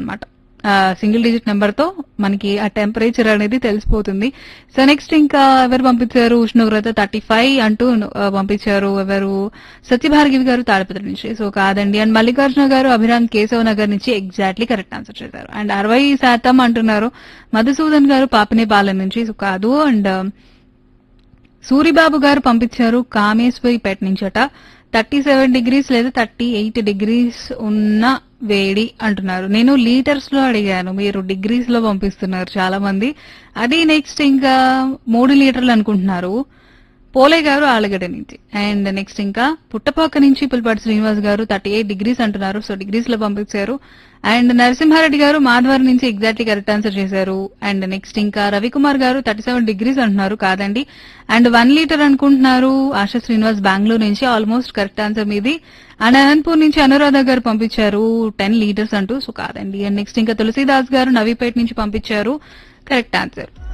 అనమాట single digit number తో మనకి ఆ టెంపరేచర్ అనేది తెలిసిపోతుంది సో నెక్స్ట్ ఇంకా ఎవరు పంపించారు ఉష్ణోగ్రత థర్టీ ఫైవ్ అంటూ ఆ, పంపించారు ఎవరు సత్యభార్గివి గారు తాడిపత్రి నుంచి సో కాదండి అండ్ మల్లికార్జున గారు అభిరామ్ కేశవ్ నగర్ నుంచి ఎగ్జాక్ట్లీ కరెక్ట్ ఆన్సర్ చేశారు అండ్ అరవై శాతం అంటున్నారు మధుసూదన్ గారు పాపనేపాలెం నుంచి సో కాదు అండ్ సూరిబాబు గారు పంపించారు కామేశ్వరిపేట నుంచట థర్టీ సెవెన్ డిగ్రీస్ లేదా థర్టీ ఎయిట్ డిగ్రీస్ ఉన్న వేడి అంటున్నారు నేను లీటర్స్ లో అడిగాను మీరు డిగ్రీస్ లో పంపిస్తున్నారు చాలా మంది అది నెక్స్ట్ ఇంకా మూడు లీటర్లు అనుకుంటున్నారు పోలే గారు ఆలగడ్డ నుంచి అండ్ నెక్స్ట్ ఇంకా పుట్టపాక నుంచి పుల్పాటి శ్రీనివాస్ గారు థర్టీ ఎయిట్ డిగ్రీస్ అంటున్నారు సో డిగ్రీస్ లో పంపించారు అండ్ నరసింహారెడ్డి గారు మాధవరం నుంచి ఎగ్జాక్ట్లీ కరెక్ట్ ఆన్సర్ చేశారు అండ్ నెక్స్ట్ ఇంకా రవికుమార్ గారు థర్టీ సెవెన్ డిగ్రీస్ అంటున్నారు కాదండి అండ్ వన్ లీటర్ అనుకుంటున్నారు ఆశా శ్రీనివాస్ బెంగళూరు నుంచి ఆల్మోస్ట్ కరెక్ట్ ఆన్సర్ మీది అండ్ అనంతపూర్ నుంచి అనురాధ గారు పంపించారు టెన్ లీటర్స్ అంటూ సో కాదండి అండ్ నెక్స్ట్ ఇంకా తులసీదాస్ గారు నవీపేట నుంచి పంపించారు కరెక్ట్ ఆన్సర్